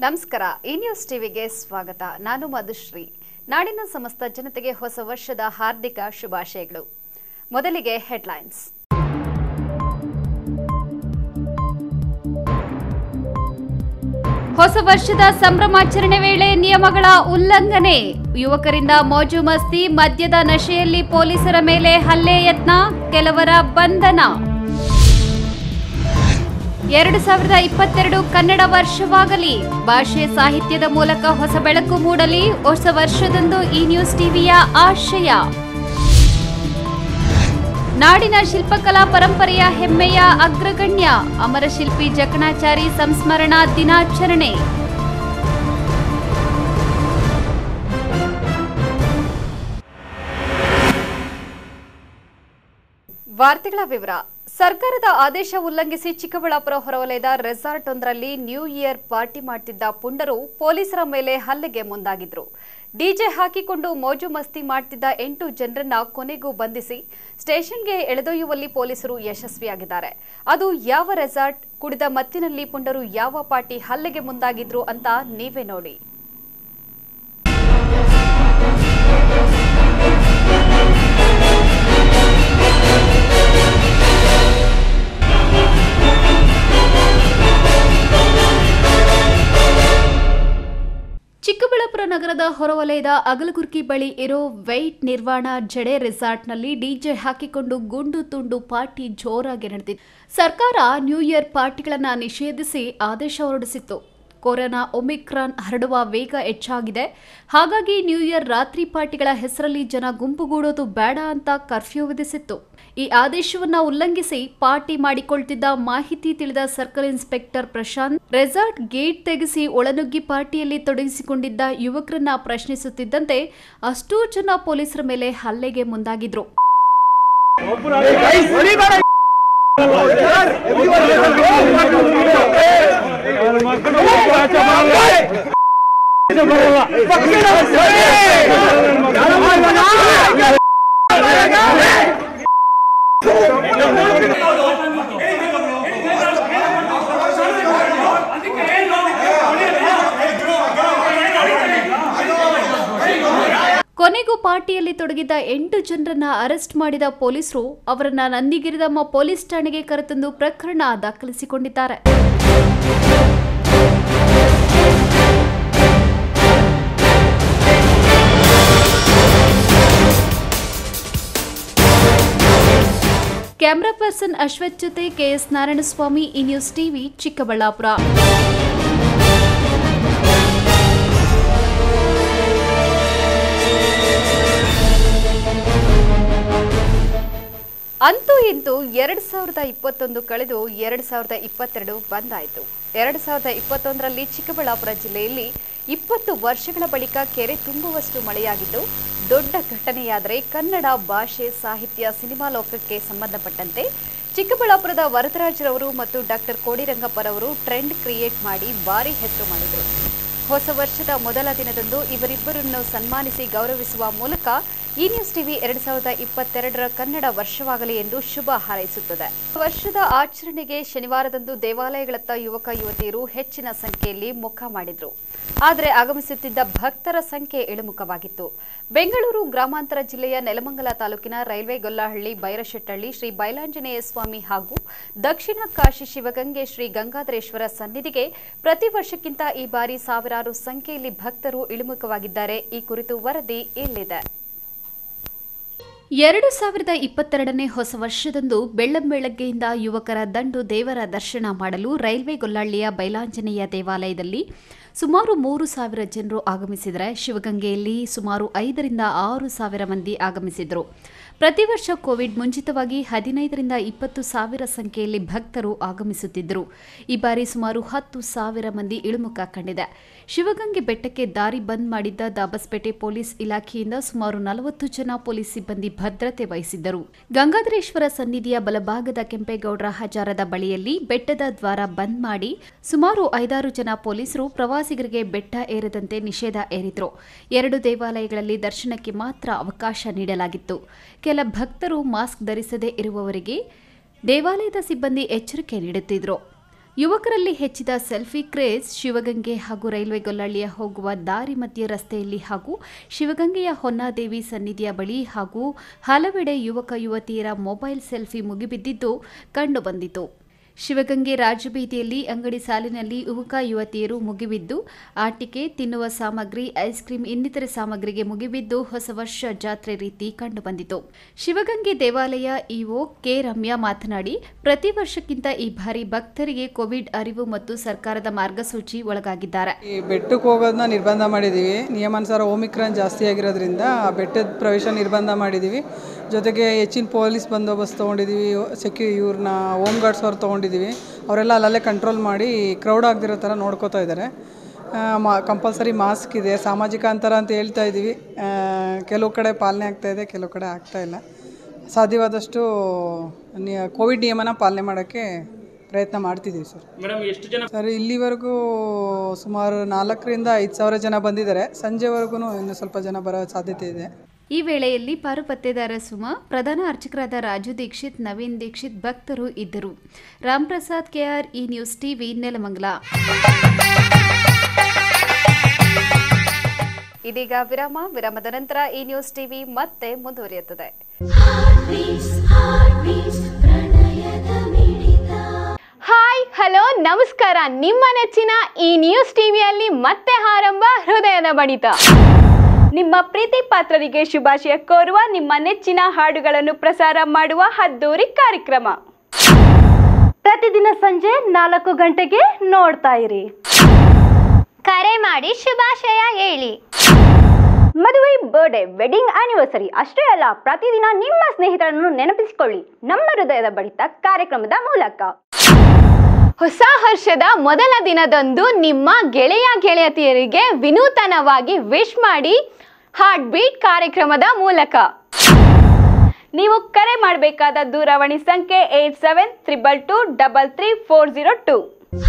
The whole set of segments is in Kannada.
ನಮಸ್ಕಾರ ಈ ನ್ಯೂಸ್ ಟಿವಿಗೆ ಸ್ವಾಗತ ನಾನು ಮಧುಶ್ರೀ ನಾಡಿನ ಸಮಸ್ತ ಜನತೆಗೆ ಹೊಸ ವರ್ಷದ ಹಾರ್ದಿಕ ಶುಭಾಶಯಗಳು ಮೊದಲಿಗೆ ಹೆಡ್ಲೈನ್ಸ್ ಹೊಸ ವರ್ಷದ ಸಂಭ್ರಮಾಚರಣೆ ವೇಳೆ ನಿಯಮಗಳ ಉಲ್ಲಂಘನೆ ಯುವಕರಿಂದ ಮೋಜು ಮಸ್ತಿ ಮದ್ಯದ ನಶೆಯಲ್ಲಿ ಪೊಲೀಸರ ಮೇಲೆ ಹಲ್ಲೆ ಯತ್ನ ಕೆಲವರ ಬಂಧನ ಎರಡು ಸಾವಿರದ ಇಪ್ಪತ್ತೆರಡು ಕನ್ನಡ ವರ್ಷವಾಗಲಿ ಭಾಷೆ ಸಾಹಿತ್ಯದ ಮೂಲಕ ಹೊಸ ಬೆಳಕು ಮೂಡಲಿ ಹೊಸ ವರ್ಷದಂದು ಈ ನ್ಯೂಸ್ ಟಿವಿಯ ಆಶಯ ನಾಡಿನ ಶಿಲ್ಪಕಲಾ ಪರಂಪರೆಯ ಹೆಮ್ಮೆಯ ಅಗ್ರಗಣ್ಯ ಅಮರಶಿಲ್ಪಿ ಜಕಣಾಚಾರಿ ಸಂಸ್ಮರಣಾ ದಿನಾಚರಣೆ ವಾರ್ತೆಗಳ ವಿವರ ಸರ್ಕಾರದ ಆದೇಶ ಉಲ್ಲಂಘಿಸಿ ಚಿಕ್ಕಬಳ್ಳಾಪುರ ಹೊರವಲಯದ ರೆಸಾರ್ಟ್ ಒಂದರಲ್ಲಿ ನ್ಯೂ ಇಯರ್ ಪಾರ್ಟಿ ಮಾಡ್ತಿದ್ದ ಪುಂಡರು ಪೊಲೀಸರ ಮೇಲೆ ಹಲ್ಲೆಗೆ ಮುಂದಾಗಿದ್ರು ಡಿಜೆ ಹಾಕಿಕೊಂಡು ಮೋಜು ಮಸ್ತಿ ಮಾಡ್ತಿದ್ದ ಎಂಟು ಜನರನ್ನ ಕೊನೆಗೂ ಬಂಧಿಸಿ ಸ್ಟೇಷನ್ಗೆ ಎಳೆದೊಯ್ಯುವಲ್ಲಿ ಪೊಲೀಸರು ಯಶಸ್ವಿಯಾಗಿದ್ದಾರೆ ಅದು ಯಾವ ರೆಸಾರ್ಟ್ ಕುಡಿದ ಮತ್ತಿನಲ್ಲಿ ಪುಂಡರು ಯಾವ ಪಾರ್ಟಿ ಹಲ್ಲೆಗೆ ಮುಂದಾಗಿದ್ರು ಅಂತ ನೀವೇ ನೋಡಿ ಚಿಕ್ಕಬಳ್ಳಾಪುರ ನಗರದ ಹೊರವಲಯದ ಅಗಲಗುರ್ಕಿ ಬಳಿ ಇರೋ ವೈಟ್ ನಿರ್ವಾಣ ಜಡೆ ರೆಸಾರ್ಟ್ನಲ್ಲಿ ಡಿಜೆ ಹಾಕಿಕೊಂಡು ಗುಂಡು ತುಂಡು ಪಾರ್ಟಿ ಜೋರಾಗಿ ನಡೆದಿದೆ ಸರ್ಕಾರ ನ್ಯೂ ಇಯರ್ ಪಾರ್ಟಿಗಳನ್ನು ನಿಷೇಧಿಸಿ ಆದೇಶ ಹೊರಡಿಸಿತ್ತು ಕೊರೋನಾ ಒಮಿಕ್ರಾನ್ ಹರಡುವ ವೇಗ ಹೆಚ್ಚಾಗಿದೆ ಹಾಗಾಗಿ ನ್ಯೂ ಇಯರ್ ರಾತ್ರಿ ಪಾರ್ಟಿಗಳ ಹೆಸರಲ್ಲಿ ಜನ ಗುಂಪುಗೂಡೋದು ಬೇಡ ಅಂತ ಕರ್ಫ್ಯೂ ವಿಧಿಸಿತ್ತು ಈ ಆದೇಶವನ್ನ ಉಲ್ಲಂಘಿಸಿ ಪಾರ್ಟಿ ಮಾಡಿಕೊಳ್ತಿದ್ದ ಮಾಹಿತಿ ತಿಳಿದ circle inspector Prashant resort gate ತೆಗೆಸಿ ಒಳನುಗ್ಗಿ ಪಾರ್ಟಿಯಲ್ಲಿ ತೊಡಗಿಸಿಕೊಂಡಿದ್ದ ಯುವಕರನ್ನ ಪ್ರಶ್ನಿಸುತ್ತಿದ್ದಂತೆ ಅಷ್ಟೂ ಜನ ಪೊಲೀಸರ ಮೇಲೆ ಹಲ್ಲೆಗೆ ಮುಂದಾಗಿದ್ರು ಕೊನೆಗೂ ಪಾರ್ಟಿಯಲ್ಲಿ ತೊಡಗಿದ್ದ ಎಂಟು ಜನರನ್ನ ಅರೆಸ್ಟ್ ಮಾಡಿದ ಪೊಲೀಸರು ಅವರನ್ನ ನಂದಿಗಿರಿದಮ್ಮ ಪೊಲೀಸ್ ಠಾಣೆಗೆ ಕರೆತಂದು ಪ್ರಕರಣ ದಾಖಲಿಸಿಕೊಂಡಿದ್ದಾರೆ ಕ್ಯಾಮರಾ ಪರ್ಸನ್ ಅಶ್ವಥ್ ಜೊತೆ ಕೆಎಸ್ ನಾರಾಯಣಸ್ವಾಮಿ ಈ ನ್ಯೂಸ್ ಟಿವಿ ಚಿಕ್ಕಬಳ್ಳಾಪುರ ಅಂತೂ ಇಂತೂ ಎರಡ್ ಸಾವಿರದ ಇಪ್ಪತ್ತೊಂದು ಕಳೆದು ಎರಡ್ ಸಾವಿರದ ಇಪ್ಪತ್ತೆರಡು ಬಂದಾಯಿತು ಎರಡ್ ಸಾವಿರದ ಇಪ್ಪತ್ತೊಂದರಲ್ಲಿ ಚಿಕ್ಕಬಳ್ಳಾಪುರ ಜಿಲ್ಲೆಯಲ್ಲಿ ಇಪ್ಪತ್ತು ವರ್ಷಗಳ ಬಳಿಕ ಕೆರೆ ತುಂಬುವಷ್ಟು ಮಳೆಯಾಗಿದ್ದು ದೊಡ್ಡ ಘಟನೆಯಾದರೆ ಕನ್ನಡ ಭಾಷೆ ಸಾಹಿತ್ಯ ಸಿನಿಮಾ ಲೋಕಕ್ಕೆ ಸಂಬಂಧಪಟ್ಟಂತೆ ಚಿಕ್ಕಬಳ್ಳಾಪುರದ ವರದರಾಜರವರು ಮತ್ತು ಡಾಕ್ಟರ್ ಕೋಡಿರಂಗಪ್ಪರವರು ಟ್ರೆಂಡ್ ಕ್ರಿಯೇಟ್ ಮಾಡಿ ಭಾರಿ ಹೆಸರು ಮಾಡಿದರು ಹೊಸ ವರ್ಷದ ಮೊದಲ ದಿನದಂದು ಇವರಿಬ್ಬರನ್ನು ಸನ್ಮಾನಿಸಿ ಗೌರವಿಸುವ ಮೂಲಕ ಈ ನ್ಯೂಸ್ ಟಿವಿ ಎರಡ್ ಸಾವಿರದ ಇಪ್ಪತ್ತೆರಡರ ಕನ್ನಡ ವರ್ಷವಾಗಲಿ ಎಂದು ಶುಭ ಹಾರೈಸುತ್ತದೆ ವರ್ಷದ ಆಚರಣೆಗೆ ಶನಿವಾರದಂದು ದೇವಾಲಯಗಳತ್ತ ಯುವಕ ಯುವತಿಯರು ಹೆಚ್ಚಿನ ಸಂಖ್ಯೆಯಲ್ಲಿ ಮುಖ ಮಾಡಿದ್ರು ಆದರೆ ಆಗಮಿಸುತ್ತಿದ್ದ ಭಕ್ತರ ಸಂಖ್ಯೆ ಇಳಿಮುಖವಾಗಿತ್ತು ಬೆಂಗಳೂರು ಗ್ರಾಮಾಂತರ ಜಿಲ್ಲೆಯ ನೆಲಮಂಗಲ ತಾಲೂಕಿನ ರೈಲ್ವೆ ಗೊಲ್ಲಹಳ್ಳಿ ಬೈರಶೆಟ್ಟಹಳ್ಳಿ ಶ್ರೀ ಬೈಲಾಂಜನೇಯ ಸ್ವಾಮಿ ಹಾಗೂ ದಕ್ಷಿಣ ಕಾಶಿ ಶಿವಗಂಗೆ ಶ್ರೀ ಗಂಗಾಧರೇಶ್ವರ ಸನ್ನಿಧಿಗೆ ಪ್ರತಿ ವರ್ಷಕ್ಕಿಂತ ಈ ಬಾರಿ ಸಾವಿರಾರು ಸಂಖ್ಯೆಯಲ್ಲಿ ಭಕ್ತರು ಇಳಿಮುಖವಾಗಿದ್ದಾರೆ ಈ ಕುರಿತು ವರದಿ ಇಲ್ಲಿದೆ ಎರಡು ಸಾವಿರದ ಇಪ್ಪತ್ತೆರಡನೇ ಹೊಸ ವರ್ಷದಂದು ಬೆಳ್ಳಂಬೆಳಗ್ಗೆಯಿಂದ ಯುವಕರ ದಂಡು ದೇವರ ದರ್ಶನ ಮಾಡಲು ರೈಲ್ವೆ ಗೊಲ್ಲಾಳ್ಳಿಯ ಬೈಲಾಂಜನೇಯ ದೇವಾಲಯದಲ್ಲಿ ಸುಮಾರು ಮೂರು ಸಾವಿರ ಜನರು ಆಗಮಿಸಿದರೆ ಶಿವಗಂಗೆಯಲ್ಲಿ ಸುಮಾರು ಐದರಿಂದ ಆರು ಸಾವಿರ ಮಂದಿ ಆಗಮಿಸಿದರು ಪ್ರತಿ ವರ್ಷ ಕೋವಿಡ್ ಮುಂಚಿತವಾಗಿ ಹದಿನೈದರಿಂದ ಇಪ್ಪತ್ತು ಸಾವಿರ ಸಂಖ್ಯೆಯಲ್ಲಿ ಭಕ್ತರು ಆಗಮಿಸುತ್ತಿದ್ದರು ಈ ಬಾರಿ ಸುಮಾರು ಹತ್ತು ಸಾವಿರ ಮಂದಿ ಇಳಿಮುಖ ಕಂಡಿದೆ ಶಿವಗಂಗೆ ಬೆಟ್ಟಕ್ಕೆ ದಾರಿ ಬಂದ್ ಮಾಡಿದ್ದ ದಾಬಸ್ಪೇಟೆ ಪೊಲೀಸ್ ಇಲಾಖೆಯಿಂದ ಸುಮಾರು ನಲವತ್ತು ಜನ ಪೊಲೀಸ್ ಸಿಬ್ಬಂದಿ ಭದ್ರತೆ ವಹಿಸಿದ್ದರು ಗಂಗಾಧರೇಶ್ವರ ಸನ್ನಿಧಿಯ ಬಲಭಾಗದ ಕೆಂಪೇಗೌಡರ ಹಜಾರದ ಬಳಿಯಲ್ಲಿ ಬೆಟ್ಟದ ದ್ವಾರ ಬಂದ್ ಮಾಡಿ ಸುಮಾರು ಐದಾರು ಜನ ಪೊಲೀಸರು ಪ್ರವಾಸಿಗರಿಗೆ ಬೆಟ್ಟ ಏರದಂತೆ ನಿಷೇಧ ಏರಿದ್ರು ಎರಡು ದೇವಾಲಯಗಳಲ್ಲಿ ದರ್ಶನಕ್ಕೆ ಮಾತ್ರ ಅವಕಾಶ ನೀಡಲಾಗಿತ್ತು ಕೆಲ ಭಕ್ತರು ಮಾಸ್ಕ್ ಧರಿಸದೇ ಇರುವವರಿಗೆ ದೇವಾಲಯದ ಸಿಬ್ಬಂದಿ ಎಚ್ಚರಿಕೆ ನೀಡುತ್ತಿದ್ರು ಯುವಕರಲ್ಲಿ ಹೆಚ್ಚಿದ ಸೆಲ್ಫಿ ಕ್ರೇಜ್ ಶಿವಗಂಗೆ ಹಾಗೂ ರೈಲ್ವೆ ಗೊಲ್ಲಳ್ಳಿಯ ಹೋಗುವ ದಾರಿ ಮಧ್ಯೆ ರಸ್ತೆಯಲ್ಲಿ ಹಾಗೂ ಶಿವಗಂಗೆಯ ಹೊನ್ನಾದೇವಿ ಸನ್ನಿಧಿಯ ಬಳಿ ಹಾಗೂ ಹಲವೆಡೆ ಯುವಕ ಯುವತಿಯರ ಮೊಬೈಲ್ ಸೆಲ್ಫಿ ಮುಗಿಬಿದ್ದಿದ್ದು ಕಂಡುಬಂದಿತು ಶಿವಗಂಗೆ ರಾಜಬೀದಿಯಲ್ಲಿ ಅಂಗಡಿ ಸಾಲಿನಲ್ಲಿ ಯುವಕ ಯುವತಿಯರು ಮುಗಿಬಿದ್ದು ಆಟಿಕೆ ತಿನ್ನುವ ಸಾಮಗ್ರಿ ಐಸ್ ಕ್ರೀಂ ಇನ್ನಿತರೆ ಸಾಮಗ್ರಿಗೆ ಮುಗಿಬಿದ್ದು ಹೊಸ ವರ್ಷ ಜಾತ್ರೆ ರೀತಿ ಕಂಡುಬಂದಿತು ಶಿವಗಂಗೆ ದೇವಾಲಯ ಇಒ ಕೆ ರಮ್ಯಾ ಮಾತನಾಡಿ ಪ್ರತಿ ವರ್ಷಕ್ಕಿಂತ ಈ ಬಾರಿ ಭಕ್ತರಿಗೆ ಕೋವಿಡ್ ಅರಿವು ಮತ್ತು ಸರ್ಕಾರದ ಮಾರ್ಗಸೂಚಿ ಒಳಗಾಗಿದ್ದಾರೆ ಈ ಬೆಟ್ಟಕ್ಕೆ ಹೋಗೋದನ್ನ ನಿರ್ಬಂಧ ಮಾಡಿದ್ದೀವಿ ನಿಯಮಾನುಸಾರ ಓಮಿಕ್ರಾನ್ ಜಾಸ್ತಿ ಆಗಿರೋದ್ರಿಂದ ಆ ಬೆಟ್ಟದ ಪ್ರವೇಶ ನಿರ್ಬಂಧ ಮಾಡಿದ್ದೀವಿ ಜೊತೆಗೆ ಹೆಚ್ಚಿನ ಪೊಲೀಸ್ ಬಂದೋಬಸ್ತ್ ತೊಗೊಂಡಿದ್ದೀವಿ ಸೆಕ್ಯೂ ಇವ್ರನ್ನ ಹೋಮ್ ಗಾರ್ಡ್ಸ್ ಅವ್ರು ತೊಗೊಂಡಿದ್ದೀವಿ ಅವರೆಲ್ಲ ಅಲ್ಲಲ್ಲೇ ಕಂಟ್ರೋಲ್ ಮಾಡಿ ಕ್ರೌಡ್ ಆಗದಿರೋ ಥರ ನೋಡ್ಕೋತಾ ಇದ್ದಾರೆ ಮಾ ಕಂಪಲ್ಸರಿ ಮಾಸ್ಕ್ ಇದೆ ಸಾಮಾಜಿಕ ಅಂತರ ಅಂತ ಹೇಳ್ತಾ ಇದ್ದೀವಿ ಆ, ಕೆಲವು ಕಡೆ ಪಾಲನೆ ಆಗ್ತಾ ಇದೆ ಕೆಲವು ಕಡೆ ಆಗ್ತಾ ಇಲ್ಲ ಸಾಧ್ಯವಾದಷ್ಟು ನಿ- ಕೋವಿಡ್ ನಿಯಮನ ಪಾಲನೆ ಮಾಡೋಕ್ಕೆ ಪ್ರಯತ್ನ ಮಾಡ್ತಿದ್ದೀವಿ ಸರ್ ಮೇಡಮ್ ಎಷ್ಟು ಜನ ಸರ್ ಇಲ್ಲಿವರೆಗೂ ಸುಮಾರು ನಾಲ್ಕರಿಂದ ಐದು ಸಾವಿರ ಜನ ಬಂದಿದ್ದಾರೆ ಸಂಜೆವರೆಗೂ ಇನ್ನು ಸ್ವಲ್ಪ ಜನ ಬರೋ ಸಾಧ್ಯತೆ ಇದೆ ಈ ವೇಳೆಯಲ್ಲಿ ಪಾರುಪತ್ತೆದಾರ ಸುಮಾ ಪ್ರಧಾನ ಅರ್ಚಕರಾದ ರಾಜು ದೀಕ್ಷಿತ್ ನವೀನ್ ದೀಕ್ಷಿತ್ ಭಕ್ತರು ಇದ್ದರು Ramprasad K R news TV Nelamangala ಇದೀಗ ವಿರಾಮ ವಿರಾಮದ ನಂತರ ಈ ನ್ಯೂಸ್ ಟಿವಿ ಮತ್ತೆ ಮುಂದುವರಿಯುತ್ತದೆ ಹಾಯ್ ಹಲೋ ನಮಸ್ಕಾರ ನಿಮ್ಮ ನೆಚ್ಚಿನ ಈ ನ್ಯೂಸ್ ಟಿವಿಯಲ್ಲಿ ಮತ್ತೆ ಆರಂಭ ಹೃದಯದ ಬಡಿತ ನಿಮ್ಮ ಪ್ರೀತಿ ಪಾತ್ರರಿಗೆ ಶುಭಾಶಯ ಕೋರುವ ನಿಮ್ಮ ನೆಚ್ಚಿನ ಹಾಡುಗಳನ್ನು ಪ್ರಸಾರ ಮಾಡುವ ಹದ್ದೂರಿ ಕಾರ್ಯಕ್ರಮ ಪ್ರತಿದಿನ ಸಂಜೆ ನಾಲ್ಕು ಗಂಟೆಗೆ ನೋಡ್ತಾ ಇರಿ ಕರೆ ಮಾಡಿ ಶುಭಾಶಯ ಹೇಳಿ ಮದುವೆ ಬರ್ಡೇ ವೆಡ್ಡಿಂಗ್ ಆನಿವರ್ಸರಿ ಅಷ್ಟೇ ಅಲ್ಲ ಪ್ರತಿದಿನ ನಿಮ್ಮ ಸ್ನೇಹಿತರನ್ನು ನೆನಪಿಸಿಕೊಳ್ಳಿ ನಮ್ಮ ಹೃದಯದ ಬಡಿತ ಕಾರ್ಯಕ್ರಮದ ಮೂಲಕ ಹೊಸ ವರ್ಷದ ಮೊದಲ ದಿನದಂದು ನಿಮ್ಮ ಗೆಳೆಯ ಗೆಳೆಯತಿಯರಿಗೆ ವಿನೂತನವಾಗಿ ವಿಶ್ ಮಾಡಿ ಹಾರ್ಟ್ ಬೀಟ್ ಕಾರ್ಯಕ್ರಮದ ಮೂಲಕ ನೀವು ಕರೆ ಮಾಡಬೇಕಾದ ದೂರವಾಣಿ ಸಂಖ್ಯೆ eight seven triple two double three four zero two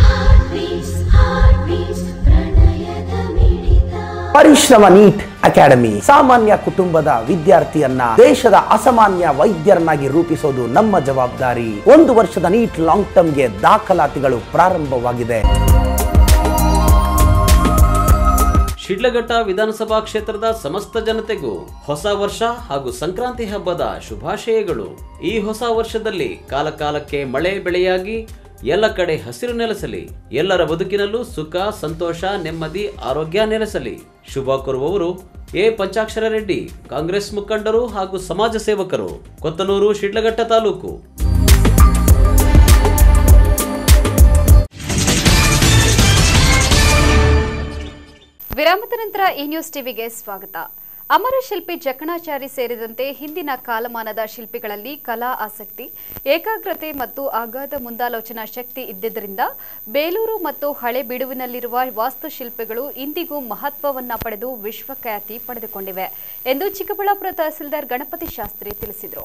ಪರಿಶ್ರಮ ನೀಟ್ ಅಕಾಡೆಮಿ ಸಾಮಾನ್ಯ ಕುಟುಂಬದ ವಿದ್ಯಾರ್ಥಿಯನ್ನ ದೇಶದ ಅಸಾಮಾನ್ಯ ವೈದ್ಯರನ್ನಾಗಿ ರೂಪಿಸೋದು ನಮ್ಮ ಜವಾಬ್ದಾರಿ ಒಂದು ವರ್ಷದ ನೀಟ್ ಲಾಂಗ್ ಟರ್ಮ್ಗೆ ದಾಖಲಾತಿಗಳು ಪ್ರಾರಂಭವಾಗಿದೆ ಶಿಡ್ಲಘಟ್ಟ ವಿಧಾನಸಭಾ ಕ್ಷೇತ್ರದ ಸಮಸ್ತ ಜನತೆಗೂ ಹೊಸ ವರ್ಷ ಹಾಗೂ ಸಂಕ್ರಾಂತಿ ಹಬ್ಬದ ಶುಭಾಶಯಗಳು ಈ ಹೊಸ ವರ್ಷದಲ್ಲಿ ಕಾಲಕಾಲಕ್ಕೆ ಮಳೆ ಬೆಳೆಯಾಗಿ ಎಲ್ಲ ಕಡೆ ಹಸಿರು ನೆಲೆಸಲಿ ಎಲ್ಲರ ಬದುಕಿನಲ್ಲೂ ಸುಖ ಸಂತೋಷ ನೆಮ್ಮದಿ ಆರೋಗ್ಯ ನೆಲೆಸಲಿ ಶುಭ ಕೋರುವವರು ಎ ಪಂಚಾಕ್ಷರ ರೆಡ್ಡಿ ಕಾಂಗ್ರೆಸ್ ಮುಖಂಡರು ಹಾಗೂ ಸಮಾಜ ಸೇವಕರು ಕೊತ್ತನೂರು ಶಿಡ್ಲಘಟ್ಟ ತಾಲೂಕು ವಿರಾಮದ ನಂತರ ಈ ನ್ಯೂಸ್ ಟಿವಿಗೆ ಸ್ವಾಗತ ಅಮರ ಶಿಲ್ಪಿ ಜಕಣಾಚಾರಿ ಸೇರಿದಂತೆ ಹಿಂದಿನ ಕಾಲಮಾನದ ಶಿಲ್ಪಿಗಳಲ್ಲಿ ಕಲಾ ಆಸಕ್ತಿ ಏಕಾಗ್ರತೆ ಮತ್ತು ಅಗಾಧ ಮುಂದಾಲೋಚನಾ ಶಕ್ತಿ ಇದ್ದಿದ್ದರಿಂದ ಬೇಲೂರು ಮತ್ತು ಹಳೆ ಬಿಡುವಿನಲ್ಲಿರುವ ವಾಸ್ತುಶಿಲ್ಪಿಗಳು ಇಂದಿಗೂ ಮಹತ್ವವನ್ನ ಪಡೆದು ವಿಶ್ವಖ್ಯಾತಿ ಪಡೆದುಕೊಂಡಿವೆ ಎಂದು ಚಿಕ್ಕಬಳ್ಳಾಪುರ ತಹಸೀಲ್ದಾರ್ ಗಣಪತಿ ಶಾಸ್ತ್ರಿ ತಿಳಿಸಿದರು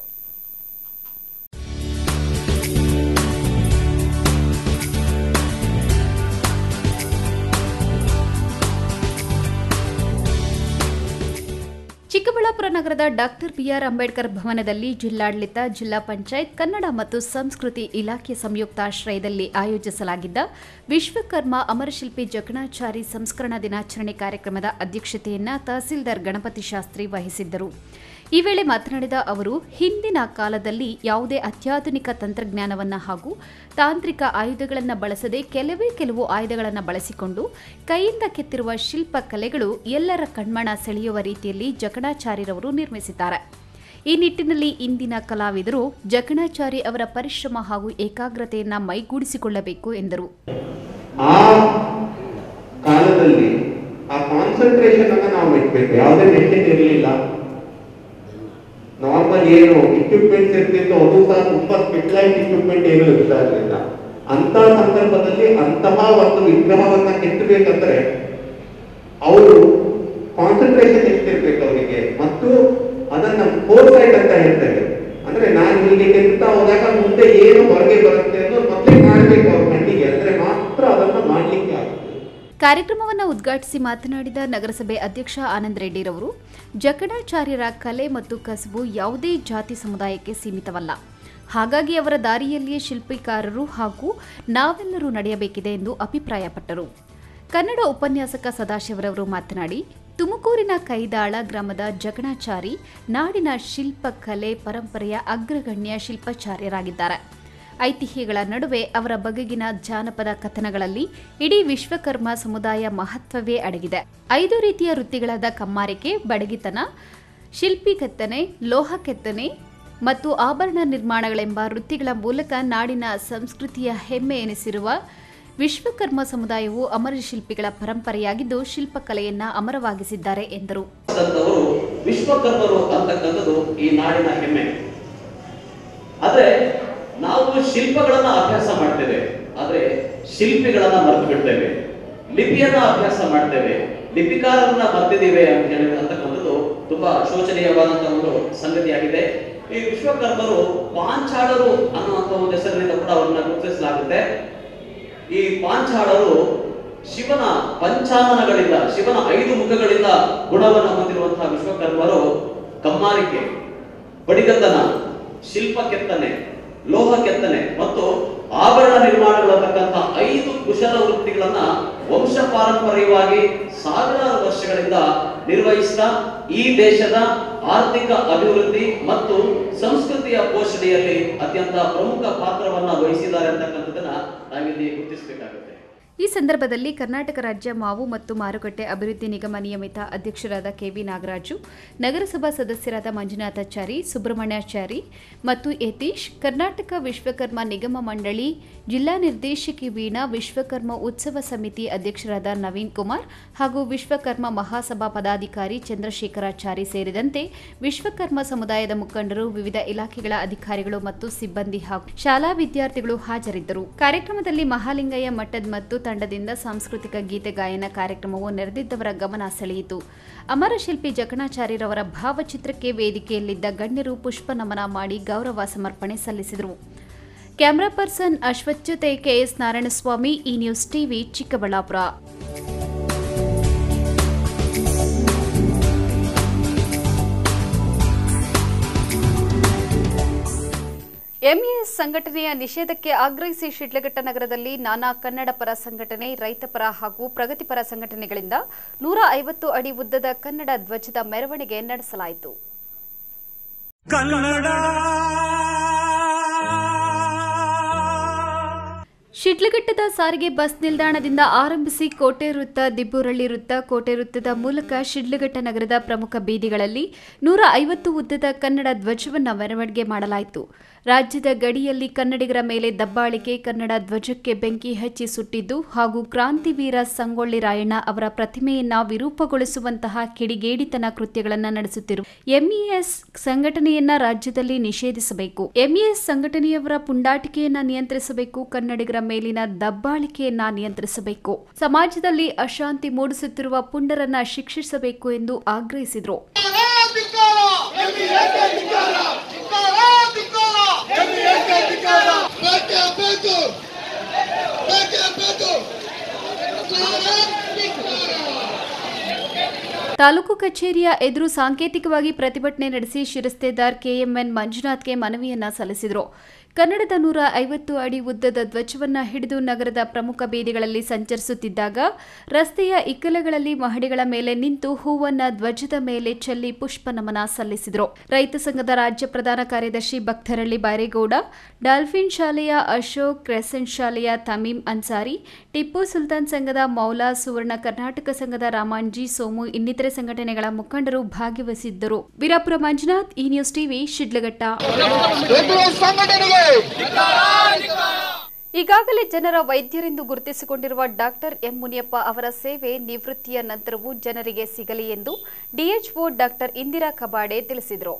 ಚಿಕ್ಕಬಳ್ಳಾಪುರ ನಗರದ ಡಾಕ್ಟರ್ ಬಿಆರ್ ಅಂಬೇಡ್ಕರ್ ಭವನದಲ್ಲಿ ಜಿಲ್ಲಾಡಳಿತ ಜಿಲ್ಲಾ ಪಂಚಾಯತ್ ಕನ್ನಡ ಮತ್ತು ಸಂಸ್ಕೃತಿ ಇಲಾಖೆ ಸಂಯುಕ್ತಾಶ್ರಯದಲ್ಲಿ ಆಯೋಜಿಸಲಾಗಿದ್ದ ವಿಶ್ವಕರ್ಮ ಅಮರಶಿಲ್ಪಿ ಜಕಣಾಚಾರಿ ಸಂಸ್ಕರಣಾ ದಿನಾಚರಣೆ ಕಾರ್ಯಕ್ರಮದ ಅಧ್ಯಕ್ಷತೆಯನ್ನ ತಹಸೀಲ್ದಾರ್ ಗಣಪತಿ ಶಾಸ್ತ್ರಿ ವಹಿಸಿದ್ದರು ಈ ವೇಳೆ ಮಾತನಾಡಿದ ಅವರು ಹಿಂದಿನ ಕಾಲದಲ್ಲಿ ಯಾವುದೇ ಅತ್ಯಾಧುನಿಕ ತಂತ್ರಜ್ಞಾನವನ್ನು ಹಾಗೂ ತಾಂತ್ರಿಕ ಆಯುಧಗಳನ್ನು ಬಳಸದೆ ಕೆಲವೇ ಕೆಲವು ಆಯುಧಗಳನ್ನು ಬಳಸಿಕೊಂಡು ಕೈಯಿಂದ ಕೆತ್ತಿರುವ ಶಿಲ್ಪ ಕಲೆಗಳು ಎಲ್ಲರ ಕಣ್ಮಣ ಸೆಳೆಯುವ ರೀತಿಯಲ್ಲಿ ಜಕಣಾಚಾರ್ಯರವರು ನಿರ್ಮಿಸಿದ್ದಾರೆ ಈ ನಿಟ್ಟಿನಲ್ಲಿ ಇಂದಿನ ಕಲಾವಿದರು ಜಕಣಾಚಾರಿ ಅವರ ಪರಿಶ್ರಮ ಹಾಗೂ ಏಕಾಗ್ರತೆಯನ್ನ ಮೈಗೂಡಿಸಿಕೊಳ್ಳಬೇಕು ಎಂದರು ಆ ಕಾಲದಲ್ಲಿ ಆ ಕಾನ್ಸಂಟ್ರೇಷನ್ ಅನ್ನ ನಾವು ಇಟ್ಬೇಕು ಯಾವುದೇ ಮೆಷಿನ್ ಇರಲಿಲ್ಲ ನಾರ್ಮಲ್ ಏನು ಇಕ್ವಿಪ್ಮೆಂಟ್ಸ್ ಇರ್ತಿತ್ತು ಅದು ಸಹ ತುಂಬಾ ಸ್ಪೆಷಲೈಸ್ ಇಕ್ವಿಪ್ಮೆಂಟ್ ಏನು ಇರ್ತಾ ಇರಲಿಲ್ಲ ಅಂತ ಸಂದರ್ಭದಲ್ಲಿ ಅಂತಹ ಒಂದು ವಿಗ್ರಹವನ್ನ ಕೆತ್ತಬೇಕಂದ್ರೆ ಅವರು ಕಾನ್ಸಂಟ್ರೇಷನ್ ಎಷ್ಟಿರ್ಬೇಕು ಅವರಿಗೆ ಮತ್ತು ಅದನ್ನ ಫೋರ್ ಸೈಡ್ ಅಂತ ಹೇಳ್ತೇವೆ ಅಂದ್ರೆ ನಾನು ಹೀಗೆ ಕೆತ್ತಾ ಹೋದಾಗ ಮುಂದೆ ಏನು ಹೊರಗೆ ಬರುತ್ತೆ ಅನ್ನೋದು ಮೊದಲೇ ಕಾಣಬೇಕು ಅವ್ರ ಕಣ್ಣಿಗೆ ಅಂದ್ರೆ ಮಾತ್ರ ಅದನ್ನ ಮಾಡ್ಲಿಕ್ಕೆ ಆಗುತ್ತೆ ಕಾರ್ಯಕ್ರಮವನ್ನು ಉದ್ಘಾಟಿಸಿ ಮಾತನಾಡಿದ ನಗರಸಭೆ ಅಧ್ಯಕ್ಷ ಆನಂದ್ ರೆಡ್ಡಿರವರು ಜಕಣಾಚಾರ್ಯರ ಕಲೆ ಮತ್ತು ಕಸುಬು ಯಾವುದೇ ಜಾತಿ ಸಮುದಾಯಕ್ಕೆ ಸೀಮಿತವಲ್ಲ ಹಾಗಾಗಿ ಅವರ ದಾರಿಯಲ್ಲಿಯೇ ಶಿಲ್ಪಿಕಾರರು ಹಾಗೂ ನಾವೆಲ್ಲರೂ ನಡೆಯಬೇಕಿದೆ ಎಂದು ಅಭಿಪ್ರಾಯಪಟ್ಟರು ಕನ್ನಡ ಉಪನ್ಯಾಸಕ ಸದಾಶಿವರವರು ಮಾತನಾಡಿ ತುಮಕೂರಿನ ಕೈದಾಳ ಗ್ರಾಮದ ಜಗಣಾಚಾರಿ ನಾಡಿನ ಶಿಲ್ಪಕಲೆ ಪರಂಪರೆಯ ಅಗ್ರಗಣ್ಯ ಶಿಲ್ಪಾಚಾರ್ಯರಾಗಿದ್ದಾರೆ ಐತಿಹ್ಯಗಳ ನಡುವೆ ಅವರ ಬಗೆಗಿನ ಜಾನಪದ ಕಥನಗಳಲ್ಲಿ ಇಡೀ ವಿಶ್ವಕರ್ಮ ಸಮುದಾಯ ಮಹತ್ವವೇ ಅಡಗಿದೆ ಐದು ರೀತಿಯ ವೃತ್ತಿಗಳಾದ ಕಮ್ಮಾರಿಕೆ ಬಡಗಿತನ ಶಿಲ್ಪಿ ಕೆತ್ತನೆ ಲೋಹ ಕೆತ್ತನೆ ಮತ್ತು ಆಭರಣ ನಿರ್ಮಾಣಗಳೆಂಬ ವೃತ್ತಿಗಳ ಮೂಲಕ ನಾಡಿನ ಸಂಸ್ಕೃತಿಯ ಹೆಮ್ಮೆ ಎನಿಸಿರುವ ವಿಶ್ವಕರ್ಮ ಸಮುದಾಯವು ಅಮರ ಶಿಲ್ಪಿಗಳ ಪರಂಪರೆಯಾಗಿದ್ದು ಶಿಲ್ಪಕಲೆಯನ್ನ ಅಮರವಾಗಿಸಿದ್ದಾರೆ ಎಂದರು ದಂತವರು ವಿಶ್ವಕರ್ಮರು ಅಂತಕ್ಕಂಥದ್ದು ಈ ನಾಡಿನ ಹೆಮ್ಮೆ ಆದ್ರೆ ನಾವು ಶಿಲ್ಪಗಳನ್ನ ಅಭ್ಯಾಸ ಮಾಡ್ತೇವೆ ಆದ್ರೆ ಶಿಲ್ಪಿಗಳನ್ನ ಮರೆತು ಬಿಡ್ತೇವೆ ಲಿಪಿಯನ್ನ ಅಭ್ಯಾಸ ಮಾಡ್ತೇವೆ ಲಿಪಿಕಾರರನ್ನ ಮರ್ತಿದ್ದೀವಿ ಅಂತ ಹೇಳಿ ಅಂತಕ್ಕಂಥದ್ದು ತುಂಬಾ ಶೋಚನೀಯವಾದಂತಹ ಒಂದು ಸಂಗತಿಯಾಗಿದೆ ಈ ವಿಶ್ವಕರ್ಮರು ಪಾಂಚಾಳರು ಅನ್ನುವಂಥ ಒಂದು ಹೆಸರಿನಿಂದ ಕೂಡ ಅವರನ್ನ ಗುರುತಿಸಲಾಗುತ್ತೆ ಈ ಪಾಂಚಾಳರು ಶಿವನ ಪಂಚಾನನಗಳಿಂದ ಶಿವನ ಐದು ಮುಖಗಳಿಂದ ಗುಣವನ್ನು ಹೊಂದಿರುವಂತಹ ವಿಶ್ವಕರ್ಮರು ಕಮ್ಮಾರಿಕೆ ಬಡಿಗತನ ಶಿಲ್ಪ ಕೆತ್ತನೆ ಲೋಹ ಕೆತ್ತನೆ ಮತ್ತು ಆಭರಣ ನಿರ್ಮಾಣಗಳಂತಕ್ಕಂಥ ಐದು ಕುಶಲ ವೃತ್ತಿಗಳನ್ನ ವಂಶ ಪಾರಂಪರ್ಯವಾಗಿ ಸಾವಿರಾರು ವರ್ಷಗಳಿಂದ ನಿರ್ವಹಿಸ್ತಾ ಈ ದೇಶದ ಆರ್ಥಿಕ ಅಭಿವೃದ್ಧಿ ಮತ್ತು ಸಂಸ್ಕೃತಿಯ ಪೋಷಣೆಯಲ್ಲಿ ಅತ್ಯಂತ ಪ್ರಮುಖ ಪಾತ್ರವನ್ನ ವಹಿಸಿದ್ದಾರೆ ಅಂತಕ್ಕಂಥದ್ದನ್ನ ನಾವಿಲ್ಲಿ ಗುರುತಿಸಬೇಕಾಗುತ್ತೆ ಈ ಸಂದರ್ಭದಲ್ಲಿ ಕರ್ನಾಟಕ ರಾಜ್ಯ ಮಾವು ಮತ್ತು ಮಾರುಕಟ್ಟೆ ಅಭಿವೃದ್ಧಿ ನಿಗಮ ನಿಯಮಿತ ಅಧ್ಯಕ್ಷರಾದ ಕೆವಿ ನಾಗರಾಜು ನಗರಸಭಾ ಸದಸ್ಯರಾದ ಮಂಜುನಾಥಾಚಾರಿ ಸುಬ್ರಹ್ಮಣ್ಯಾಚಾರಿ ಮತ್ತು ಯತೀಶ್ ಕರ್ನಾಟಕ ವಿಶ್ವಕರ್ಮ ನಿಗಮ ಮಂಡಳಿ ಜಿಲ್ಲಾ ನಿರ್ದೇಶಕಿ ವೀಣಾ ವಿಶ್ವಕರ್ಮ ಉತ್ಸವ ಸಮಿತಿ ಅಧ್ಯಕ್ಷರಾದ ನವೀನ್ ಕುಮಾರ್ ಹಾಗೂ ವಿಶ್ವಕರ್ಮ ಮಹಾಸಭಾ ಪದಾಧಿಕಾರಿ ಚಂದ್ರಶೇಖರಾಚಾರಿ ಸೇರಿದಂತೆ ವಿಶ್ವಕರ್ಮ ಸಮುದಾಯದ ಮುಖಂಡರು ವಿವಿಧ ಇಲಾಖೆಗಳ ಅಧಿಕಾರಿಗಳು ಮತ್ತು ಸಿಬ್ಬಂದಿ ಹಾಗೂ ಶಾಲಾ ವಿದ್ಯಾರ್ಥಿಗಳು ಹಾಜರಿದ್ದರು ಕಾರ್ಯಕ್ರಮದಲ್ಲಿ ಮಹಾಲಿಂಗಯ್ಯ ಮಠದ್ ಮತ್ತು ತಂಡದಿಂದ ಸಾಂಸ್ಕೃತಿಕ ಗೀತೆ ಗಾಯನ ಕಾರ್ಯಕ್ರಮವು ನೆರೆದಿದ್ದವರ ಗಮನ ಸೆಳೆಯಿತು ಅಮರ ಶಿಲ್ಪಿ ಜಕಣಾಚಾರ್ಯರವರ ಭಾವಚಿತ್ರಕ್ಕೆ ವೇದಿಕೆಯಲ್ಲಿದ್ದ ಗಣ್ಯರು ಪುಷ್ಪ ನಮನ ಮಾಡಿ ಗೌರವ ಸಮರ್ಪಣೆ ಸಲ್ಲಿಸಿದರು ಕ್ಯಾಮರಾ ಪರ್ಸನ್ ಅಶ್ವಥ್ ಜೊತೆ ಕೆಎಸ್ ನಾರಾಯಣಸ್ವಾಮಿ ಈ ನ್ಯೂಸ್ ಟಿವಿ ಚಿಕ್ಕಬಳ್ಳಾಪುರ ಎಂಇಎಸ್ ಸಂಘಟನೆಯ ನಿಷೇಧಕ್ಕೆ ಆಗ್ರಹಿಸಿ ಶಿಡ್ಲಘಟ್ಟ ನಗರದಲ್ಲಿ ನಾನಾ ಕನ್ನಡ ಪರ ಸಂಘಟನೆ ರೈತಪರ ಹಾಗೂ ಪ್ರಗತಿಪರ ಸಂಘಟನೆಗಳಿಂದ ನೂರ ಐವತ್ತು ಅಡಿ ಉದ್ದದ ಕನ್ನಡ ಧ್ವಜದ ಮೆರವಣಿಗೆ ನಡೆಸಲಾಯಿತು ಕನ್ನಡ ಶಿಡ್ಲಘಟ್ಟದ ಸಾರಿಗೆ ಬಸ್ ನಿಲ್ದಾಣದಿಂದ ಆರಂಭಿಸಿ ಕೋಟೆ ವೃತ್ತ ದಿಬ್ಬುರಳ್ಳಿ ವೃತ್ತ ಕೋಟೆ ವೃತ್ತದ ಮೂಲಕ ಶಿಡ್ಲಘಟ್ಟ ನಗರದ ಪ್ರಮುಖ ಬೀದಿಗಳಲ್ಲಿ ನೂರ ಐವತ್ತು ಉದ್ದದ ಕನ್ನಡ ಧ್ವಜವನ್ನು ಮೆರವಣಿಗೆ ಮಾಡಲಾಯಿತು ರಾಜ್ಯದ ಗಡಿಯಲ್ಲಿ ಕನ್ನಡಿಗರ ಮೇಲೆ ದಬ್ಬಾಳಿಕೆ ಕನ್ನಡ ಧ್ವಜಕ್ಕೆ ಬೆಂಕಿ ಹಚ್ಚಿ ಸುಟ್ಟಿದ್ದು ಹಾಗೂ ಕ್ರಾಂತಿವೀರ ಸಂಗೊಳ್ಳಿ ರಾಯಣ್ಣ ಅವರ ಪ್ರತಿಮೆಯನ್ನ ವಿರೂಪಗೊಳಿಸುವಂತಹ ಕಿಡಿಗೇಡಿತನ ಕೃತ್ಯಗಳನ್ನು ನಡೆಸುತ್ತಿರುವ ಎಂಇಎಸ್ ಸಂಘಟನೆಯನ್ನ ರಾಜ್ಯದಲ್ಲಿ ನಿಷೇಧಿಸಬೇಕು ಎಂಇಎಸ್ ಸಂಘಟನೆಯವರ ಪುಂಡಾಟಿಕೆಯನ್ನ ನಿಯಂತ್ರಿಸಬೇಕು ಕನ್ನಡಿಗರ ಮೇಲಿನ ದಬ್ಬಾಳಿಕೆಯನ್ನ ನಿಯಂತ್ರಿಸಬೇಕು ಸಮಾಜದಲ್ಲಿ ಅಶಾಂತಿ ಮೂಡಿಸುತ್ತಿರುವ ಪುಂಡರನ್ನ ಶಿಕ್ಷಿಸಬೇಕು ಎಂದು ಆಗ್ರಹಿಸಿದರು ತಾಲೂಕು ಕಚೇರಿಯ ಎದುರು ಸಾಂಕೇತಿಕವಾಗಿ ಪ್ರತಿಭಟನೆ ನಡೆಸಿ ಶಿರಸ್ತೇದಾರ್ ಕೆಎಂಎನ್ ಮಂಜುನಾಥ್ಗೆ ಮನವಿಯನ್ನ ಸಲ್ಲಿಸಿದರು ಕನ್ನಡದ ನೂರ ಐವತ್ತು ಅಡಿ ಉದ್ದದ ಧ್ವಜವನ್ನ ಹಿಡಿದು ನಗರದ ಪ್ರಮುಖ ಬೀದಿಗಳಲ್ಲಿ ಸಂಚರಿಸುತ್ತಿದ್ದಾಗ ರಸ್ತೆಯ ಇಕ್ಕಲಗಳಲ್ಲಿ ಮಹಡಿಗಳ ಮೇಲೆ ನಿಂತು ಹೂವನ್ನ ಧ್ವಜದ ಮೇಲೆ ಚೆಲ್ಲಿ ಪುಷ್ಪ ನಮನ ಸಲ್ಲಿಸಿದರು ರೈತ ಸಂಘದ ರಾಜ್ಯ ಪ್ರಧಾನ ಕಾರ್ಯದರ್ಶಿ ಭಕ್ತರಳ್ಳಿ ಬೈರೇಗೌಡ ಡಾಲ್ಫಿನ್ ಶಾಲೆಯ ಅಶೋಕ್ ಕ್ರೆಸೆಂಟ್ ಶಾಲೆಯ ತಮೀಂ ಅನ್ಸಾರಿ ಟಿಪ್ಪು ಸುಲ್ತಾನ್ ಸಂಘದ ಮೌಲಾ ಸುವರ್ಣ ಕರ್ನಾಟಕ ಸಂಘದ ರಾಮಾಂಜಿ ಸೋಮು ಇನ್ನಿತರೆ ಸಂಘಟನೆಗಳ ಮುಖಂಡರು ಭಾಗವಹಿಸಿದ್ದರು ವೀರಾಪುರ ಮಂಜುನಾಥ್ ಈ ನ್ಯೂಸ್ ಟಿವಿ ಶಿಡ್ಲಘಟ್ಟ ಈಗಾಗಲೇ ಜನರ ವೈದ್ಯರೆಂದು ಗುರುತಿಸಿಕೊಂಡಿರುವ ಡಾಕ್ಟರ್ ಎಂ ಮುನಿಯಪ್ಪ ಅವರ ಸೇವೆ ನಿವೃತ್ತಿಯ ನಂತರವೂ ಜನರಿಗೆ ಸಿಗಲಿ ಎಂದು ಡಿಎಚ್ಒ ಡಾಕ್ಟರ್ ಇಂದಿರಾ ಕಬಾಡೆ ತಿಳಿಸಿದರು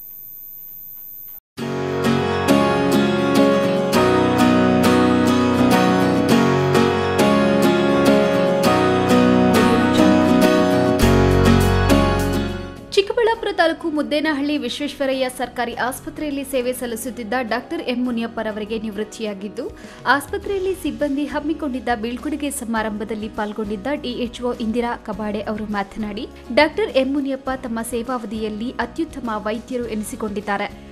ಚಿಕ್ಕಬಳ್ಳಾಪುರ ತಾಲೂಕು ಮುದ್ದೇನಹಳ್ಳಿ ವಿಶ್ವೇಶ್ವರಯ್ಯ ಸರ್ಕಾರಿ ಆಸ್ಪತ್ರೆಯಲ್ಲಿ ಸೇವೆ ಸಲ್ಲಿಸುತ್ತಿದ್ದ ಡಾಕ್ಟರ್ ಎಂ ಮುನಿಯಪ್ಪರವರಿಗೆ ನಿವೃತ್ತಿಯಾಗಿದ್ದು ಆಸ್ಪತ್ರೆಯಲ್ಲಿ ಸಿಬ್ಬಂದಿ ಹಮ್ಮಿಕೊಂಡಿದ್ದ ಬೀಳ್ಕೊಡುಗೆ ಸಮಾರಂಭದಲ್ಲಿ ಪಾಲ್ಗೊಂಡಿದ್ದ ಡಿಎಚ್ಒ ಇಂದಿರಾ ಕಬಾಡೆ ಅವರು ಮಾತನಾಡಿ ಡಾಕ್ಟರ್ ಎಂ ಮುನಿಯಪ್ಪ ತಮ್ಮ ಸೇವಾವಧಿಯಲ್ಲಿ ಅತ್ಯುತ್ತಮ ವೈದ್ಯರು ಎನಿಸಿಕೊಂಡಿದ್ದಾರೆ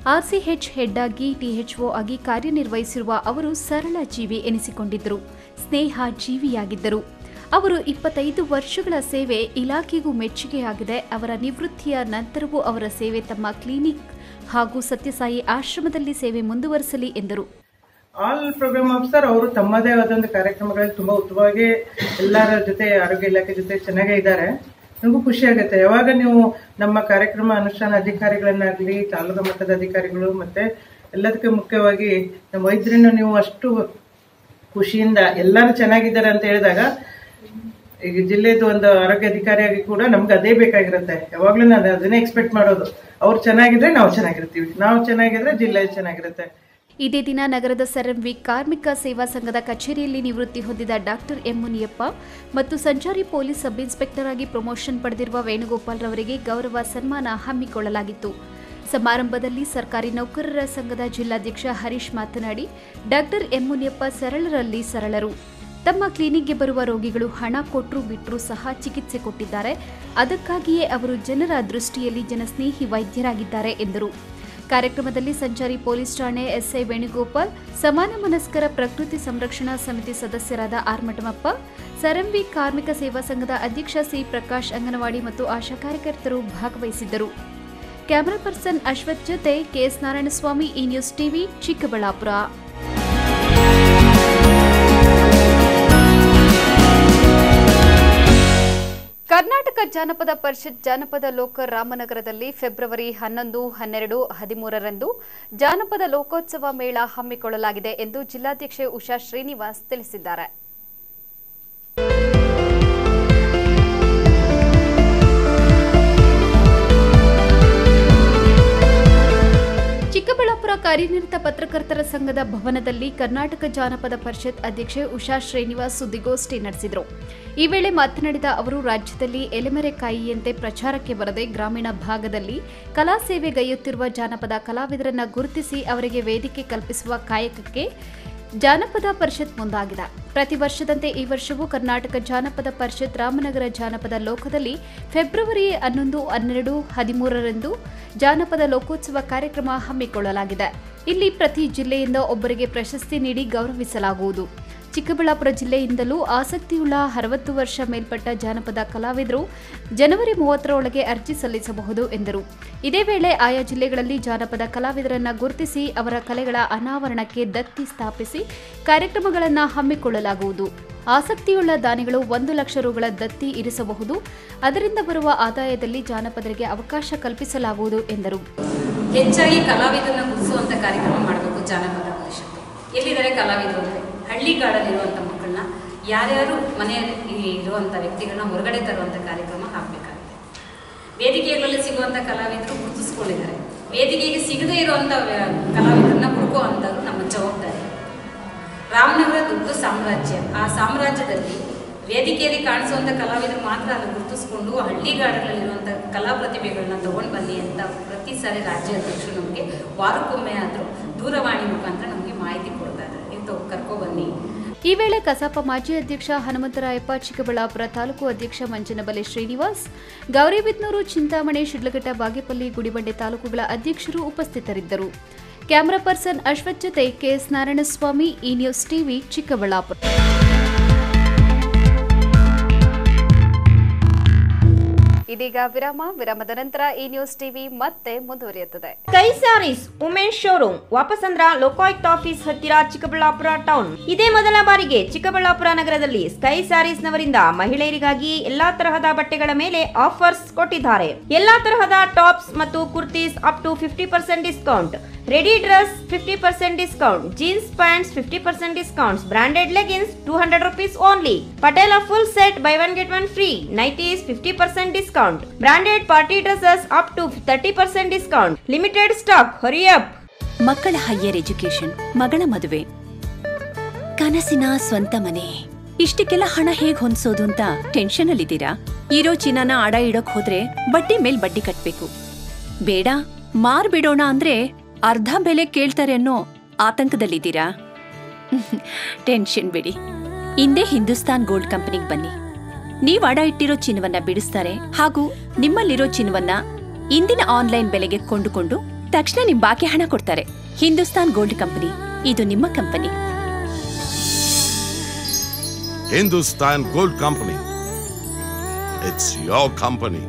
ಆರ್ಸಿಎಚ್ ಹೆಡ್ ಆಗಿ ಟಿಎಚ್ಒ ಆಗಿ ಕಾರ್ಯನಿರ್ವಹಿಸಿರುವ ಅವರು ಸರಳ ಜೀವಿ ಎನಿಸಿಕೊಂಡಿದ್ದರು ಸ್ನೇಹ ಜೀವಿಯಾಗಿದ್ದರು ಅವರು ಇಪ್ಪತ್ತೈದು ವರ್ಷಗಳ ಸೇವೆ ಇಲಾಖೆಗೂ ಮೆಚ್ಚುಗೆಯಾಗಿದೆ ಅವರ ನಿವೃತ್ತಿಯ ನಂತರವೂ ಅವರ ಸೇವೆ ತಮ್ಮ ಕ್ಲಿನಿಕ್ ಹಾಗೂ ಸತ್ಯಸಾಯಿ ಆಶ್ರಮದಲ್ಲಿ ಸೇವೆ ಮುಂದುವರಿಸಲಿ ಎಂದರು ಆಲ್ ಪ್ರೋಗ್ರಾಮ್ ಆಫೀಸರ್ ಅವರು ತಮ್ಮದೇ ಆದಂತ ಕಾರ್ಯಕ್ರಮಗಳಲ್ಲಿ ತುಂಬಾ ಉತ್ತಮವಾಗಿ ಎಲ್ಲರ ಜೊತೆ ಆರೋಗ್ಯ ಇಲಾಖೆ ಜೊತೆ ಚೆನ್ನಾಗೇ ಇದ್ದಾರೆ ನನಗೂ ಖುಷಿ ಆಗುತ್ತೆ ಯಾವಾಗ ನೀವು ನಮ್ಮ ಕಾರ್ಯಕ್ರಮ ಅನುಷ್ಠಾನ ಅಧಿಕಾರಿಗಳನ್ನಾಗ್ಲಿ ತಾಲೂಕು ಮಟ್ಟದ ಅಧಿಕಾರಿಗಳು ಮತ್ತೆ ಎಲ್ಲದಕ್ಕೆ ಮುಖ್ಯವಾಗಿ ನಮ್ಮ ವೈದ್ಯರನ್ನು ನೀವು ಅಷ್ಟು ಖುಷಿಯಿಂದ ಎಲ್ಲರೂ ಚೆನ್ನಾಗಿದ್ದಾರೆ ಅಂತ ಹೇಳಿದಾಗ ಈಗ ಜಿಲ್ಲೆದು ಒಂದು ಆರೋಗ್ಯ ಅಧಿಕಾರಿಯಾಗಿ ಕೂಡ ನಮ್ಗೆ ಅದೇ ಬೇಕಾಗಿರುತ್ತೆ ಯಾವಾಗ್ಲೂ ನಾನು ಅದನ್ನೇ ಎಕ್ಸ್ಪೆಕ್ಟ್ ಮಾಡೋದು ಅವ್ರು ಚೆನ್ನಾಗಿದ್ರೆ ನಾವು ಚೆನ್ನಾಗಿರ್ತೀವಿ ನಾವು ಚೆನ್ನಾಗಿದ್ರೆ ಜಿಲ್ಲೆ ಚೆನ್ನಾಗಿರುತ್ತೆ ಇದೇ ದಿನ ನಗರದ ಸರಂವಿ ಕಾರ್ಮಿಕ ಸೇವಾ ಸಂಘದ ಕಚೇರಿಯಲ್ಲಿ ನಿವೃತ್ತಿ ಹೊಂದಿದ ಡಾಕ್ಟರ್ ಎಂ ಮುನಿಯಪ್ಪ ಮತ್ತು ಸಂಚಾರಿ ಪೊಲೀಸ್ ಸಬ್ ಇನ್ಸ್ಪೆಕ್ಟರ್ ಆಗಿ ಪ್ರಮೋಷನ್ ಪಡೆದಿರುವ ವೇಣುಗೋಪಾಲ್ ರವರಿಗೆ ಗೌರವ ಸನ್ಮಾನ ಹಮ್ಮಿಕೊಳ್ಳಲಾಗಿತ್ತು ಸಮಾರಂಭದಲ್ಲಿ ಸರ್ಕಾರಿ ನೌಕರರ ಸಂಘದ ಜಿಲ್ಲಾಧ್ಯಕ್ಷ ಹರೀಶ್ ಮಾತನಾಡಿ ಡಾಕ್ಟರ್ ಎಂ ಮುನಿಯಪ್ಪ ಸರಳರಲ್ಲಿ ಸರಳರು ತಮ್ಮ ಕ್ಲಿನಿಕ್ಗೆ ಬರುವ ರೋಗಿಗಳು ಹಣ ಕೊಟ್ಟರು ಬಿಟ್ಟರು ಸಹ ಚಿಕಿತ್ಸೆ ಕೊಟ್ಟಿದ್ದಾರೆ ಅದಕ್ಕಾಗಿಯೇ ಅವರು ಜನರ ದೃಷ್ಟಿಯಲ್ಲಿ ಜನಸ್ನೇಹಿ ವೈದ್ಯರಾಗಿದ್ದಾರೆ ಎಂದರು ಕಾರ್ಯಕ್ರಮದಲ್ಲಿ ಸಂಚಾರಿ ಪೊಲೀಸ್ ಠಾಣೆ ಎಸ್ಐ ವೇಣುಗೋಪಾಲ್ ಸಮಾನ ಮನಸ್ಕರ ಪ್ರಕೃತಿ ಸಂರಕ್ಷಣಾ ಸಮಿತಿ ಸದಸ್ಯರಾದ ಆರ್ ಮಠಮಪ್ಪ ಸರಂವಿ ಕಾರ್ಮಿಕ ಸೇವಾ ಸಂಘದ ಅಧ್ಯಕ್ಷ ಸಿ ಪ್ರಕಾಶ್ ಅಂಗನವಾಡಿ ಮತ್ತು ಆಶಾ ಕಾರ್ಯಕರ್ತರು ಭಾಗವಹಿಸಿದ್ದರು ಕ್ಯಾಮರಾ ಪರ್ಸನ್ ಅಶ್ವಥ್ ಜೊತೆ ಕೆಎಸ್ ನಾರಾಯಣಸ್ವಾಮಿ ಈ ನ್ಯೂಸ್ ಟಿವಿ ಚಿಕ್ಕಬಳ್ಳಾಪುರ ಕರ್ನಾಟಕ ಜಾನಪದ ಪರಿಷತ್ ಜಾನಪದ ಲೋಕ ರಾಮನಗರದಲ್ಲಿ ಫೆಬ್ರವರಿ ಹನ್ನೊಂದು ಹನ್ನೆರಡು ಹದಿಮೂರರಂದು ಜಾನಪದ ಲೋಕೋತ್ಸವ ಮೇಳ ಹಮ್ಮಿಕೊಳ್ಳಲಾಗಿದೆ ಎಂದು ಜಿಲ್ಲಾಧ್ಯಕ್ಷೆ ಉಷಾ ಶ್ರೀನಿವಾಸ್ ತಿಳಿಸಿದ್ದಾರೆ ಚಿಕ್ಕಬಳ್ಳಾಪುರ ಕಾರ್ಯನಿರತ ಪತ್ರಕರ್ತರ ಸಂಘದ ಭವನದಲ್ಲಿ ಕರ್ನಾಟಕ ಜಾನಪದ ಪರಿಷತ್ ಅಧ್ಯಕ್ಷೆ ಉಷಾ ಶ್ರೀನಿವಾಸ್ ಸುದ್ದಿಗೋಷ್ಠಿ ನಡೆಸಿದರು ಈ ವೇಳೆ ಮಾತನಾಡಿದ ಅವರು ರಾಜ್ಯದಲ್ಲಿ ಎಲೆಮರೆಕಾಯಿಯಂತೆ ಪ್ರಚಾರಕ್ಕೆ ಬರದೆ ಗ್ರಾಮೀಣ ಭಾಗದಲ್ಲಿ ಕಲಾ ಸೇವೆಗೈಯುತ್ತಿರುವ ಜಾನಪದ ಕಲಾವಿದರನ್ನ ಗುರುತಿಸಿ ಅವರಿಗೆ ವೇದಿಕೆ ಕಲ್ಪಿಸುವ ಕಾಯಕಕ್ಕೆ ಜಾನಪದ ಪರಿಷತ್ ಮುಂದಾಗಿದೆ ಪ್ರತಿ ವರ್ಷದಂತೆ ಈ ವರ್ಷವೂ ಕರ್ನಾಟಕ ಜಾನಪದ ಪರಿಷತ್ ರಾಮನಗರ ಜಾನಪದ ಲೋಕದಲ್ಲಿ ಫೆಬ್ರವರಿ ಹನ್ನೊಂದು ಹನ್ನೆರಡು ಹದಿಮೂರರಂದು ಜಾನಪದ ಲೋಕೋತ್ಸವ ಕಾರ್ಯಕ್ರಮ ಹಮ್ಮಿಕೊಳ್ಳಲಾಗಿದೆ ಇಲ್ಲಿ ಪ್ರತಿ ಜಿಲ್ಲೆಯಿಂದ ಒಬ್ಬರಿಗೆ ಪ್ರಶಸ್ತಿ ನೀಡಿ ಗೌರವಿಸಲಾಗುವುದು ಚಿಕ್ಕಬಳ್ಳಾಪುರ ಜಿಲ್ಲೆಯಿಂದಲೂ ಆಸಕ್ತಿಯುಳ್ಳ ಅರವತ್ತು ವರ್ಷ ಮೇಲ್ಪಟ್ಟ ಜಾನಪದ ಕಲಾವಿದರು ಜನವರಿ ಮೂವತ್ತರ ಒಳಗೆ ಅರ್ಜಿ ಸಲ್ಲಿಸಬಹುದು ಎಂದರು ಇದೇ ವೇಳೆ ಆಯಾ ಜಿಲ್ಲೆಗಳಲ್ಲಿ ಜಾನಪದ ಕಲಾವಿದರನ್ನ ಗುರುತಿಸಿ ಅವರ ಕಲೆಗಳ ಅನಾವರಣಕ್ಕೆ ದತ್ತಿ ಸ್ಥಾಪಿಸಿ ಕಾರ್ಯಕ್ರಮಗಳನ್ನು ಹಮ್ಮಿಕೊಳ್ಳಲಾಗುವುದು ಆಸಕ್ತಿಯುಳ್ಳ ದಾನಿಗಳು ಒಂದು ಲಕ್ಷ ರುಗಳ ದತ್ತಿ ಇರಿಸಬಹುದು ಅದರಿಂದ ಬರುವ ಆದಾಯದಲ್ಲಿ ಜಾನಪದರಿಗೆ ಅವಕಾಶ ಕಲ್ಪಿಸಲಾಗುವುದು ಎಂದರು ಹೆಚ್ಚಾಗಿ ಕಲಾವಿದರನ್ನ ಗುರುಸುವಂಥ ಕಾರ್ಯಕ್ರಮ ಮಾಡಬೇಕು ಜಾನಪದ ಪರಿಷತ್ತು ಎಲ್ಲಿದ್ದಾರೆ ಕಲಾವಿದರು ಅಂದರೆ ಹಳ್ಳಿಗಾಡಲ್ಲಿರುವಂಥ ಮಕ್ಕಳನ್ನ ಯಾರ್ಯಾರು ಮನೆಯಲ್ಲಿ ಇರುವಂಥ ವ್ಯಕ್ತಿಗಳನ್ನ ಹೊರಗಡೆ ತರುವಂಥ ಕಾರ್ಯಕ್ರಮ ಆಗಬೇಕಾಗುತ್ತೆ ವೇದಿಕೆಗಳಲ್ಲಿ ಸಿಗುವಂಥ ಕಲಾವಿದರು ಗುರುತಿಸ್ಕೊಂಡಿದ್ದಾರೆ ವೇದಿಕೆಗೆ ಸಿಗದೇ ಇರುವಂಥ ವ್ಯ- ಕಲಾವಿದರನ್ನ ಹುಡುಕುವಂಥದ್ದು ನಮ್ಮ ಜವಾಬ್ದಾರಿ ರಾಮನಗರ ದೊಡ್ಡ ಸಾಮ್ರಾಜ್ಯ ಆ ಸಾಮ್ರಾಜ್ಯದಲ್ಲಿ ವೇದಿಕೆಯಲ್ಲಿ ಕಾಣಿಸುವಂಥ ಕಲಾವಿದರು ಮಾತ್ರ ಅದನ್ನು ಗುರುತಿಸ್ಕೊಂಡು ಹಳ್ಳಿಗಾಡಗಳಲ್ಲಿರುವಂಥ ಕಲಾ ಪ್ರತಿಭೆಗಳನ್ನ ತಗೊಂಡು ಬನ್ನಿ ಅಂತ ಪ್ರತಿ ಸಾರಿ ರಾಜ್ಯಾಧ್ಯಕ್ಷರು ನಮಗೆ ವಾರಕ್ಕೊಮ್ಮೆ ಆದರೂ ದೂರವಾಣಿ ಮುಖಾಂತರ ನಮಗೆ ಮಾಹಿತಿ ಕೊಡ್ತಾ ಇದ್ದಾರೆ ಇಂಥ ಕರ್ಕೊಬನ್ನಿ ಈ ವೇಳೆ ಕಸಾಪ ಮಾಜಿ ಅಧ್ಯಕ್ಷ ಹನುಮಂತರಾಯಪ್ಪ ಚಿಕ್ಕಬಳ್ಳಾಪುರ ತಾಲೂಕು ಅಧ್ಯಕ್ಷ ಮಂಚನಬಲೆ ಶ್ರೀನಿವಾಸ್ ಗೌರಿಬಿದ್ನೂರು ಚಿಂತಾಮಣಿ ಶಿಡ್ಲಘಟ್ಟ ಬಾಗೇಪಲ್ಲಿ ಗುಡಿಬಂಡೆ ತಾಲೂಕುಗಳ ಅಧ್ಯಕ್ಷರು ಉಪಸ್ಥಿತರಿದ್ದರು ಕ್ಯಾಮರಾ ಪರ್ಸನ್ ಅಶ್ವಥ್ ಜೊತೆ ಕೆಎಸ್ ನಾರಾಯಣಸ್ವಾಮಿ ಈ ನ್ಯೂಸ್ ಟಿವಿ ಚಿಕ್ಕಬಳ್ಳಾಪುರ ಇದೀಗ ವಿರಾಮ ವಿರಾಮದ ನಂತರ ಈ ನ್ಯೂಸ್ ಟಿವಿ ಮತ್ತೆ ಮುಂದುವರಿಯುತ್ತದೆ sky sarees Umesh showroom Vapasandra Lokayukta office ಹತ್ತಿರ ಚಿಕ್ಕಬಳ್ಳಾಪುರ ಟೌನ್ ಇದೇ ಮೊದಲ ಬಾರಿಗೆ ಚಿಕ್ಕಬಳ್ಳಾಪುರ ನಗರದಲ್ಲಿ ಸ್ಕೈ ಸ್ಯಾರೀಸ್ ನವರಿಂದ ಮಹಿಳೆಯರಿಗಾಗಿ ಎಲ್ಲಾ ತರಹದ ಬಟ್ಟೆಗಳ ಮೇಲೆ ಆಫರ್ಸ್ ಕೊಟ್ಟಿದ್ದಾರೆ ಎಲ್ಲಾ ತರಹದ ಟಾಪ್ಸ್ ಮತ್ತು kurtis up to fifty percent discount ready dress fifty percent discount jeans pants fifty percent discounts branded leggings two hundred rupees only Patiala full set buy one get one free nighties fifty percent discount branded party dresses up to thirty percent discount limited stock hurry up ಮಕ್ಕಳ ಹೈಯರ್ ಎಜುಕೇಶನ್ ಮಗಳ ಮದುವೆ ಕನಸಿನ ಸ್ವಂತ ಮನೆ ಇಷ್ಟಕ್ಕೆಲ್ಲ ಹಣ ಹೇಗ್ ಹೊಂದ್ಸೋದು ಅಂತ ಟೆನ್ಷನ್ ಅಲ್ಲಿದ್ದೀರಾ ಇರೋ ಚಿನ್ನನ ಅಡ ಇಡೋಕ್ ಹೋದ್ರೆ ಬಡ್ಡಿ ಮೇಲ್ ಬಡ್ಡಿ ಕಟ್ಬೇಕು ಬೇಡ ಮಾರ್ಬಿಡೋಣ ಅಂದ್ರೆ ಅರ್ಧ ಬೆಲೆ ಕೇಳ್ತಾರೆ ಅನ್ನೋ ಆತಂಕದಲ್ಲಿದ್ದೀರಾ ಟೆನ್ಷನ್ ಬಿಡಿ ಹಿಂದೆ ಹಿಂದೂಸ್ತಾನ್ ಗೋಲ್ಡ್ ಕಂಪನಿಗೆ ಬನ್ನಿ ನೀವ್ ಅಡ ಇಟ್ಟಿರೋ ಚಿನ್ನವನ್ನ ಬಿಡಿಸ್ತಾರೆ ಹಾಗೂ ನಿಮ್ಮಲ್ಲಿರೋ ಚಿನ್ನವನ್ನ ಇಂದಿನ ಆನ್ಲೈನ್ ಬೆಲೆಗೆ ಕೊಂಡುಕೊಂಡು ತಕ್ಷಣ ನಿಮ್ ಬಾಕಿ ಹಣ ಕೊಡ್ತಾರೆ ಹಿಂದೂಸ್ತಾನ್ ಗೋಲ್ಡ್ ಕಂಪನಿ ಇದು ನಿಮ್ಮ company Hindustan Gold Company. It's your company.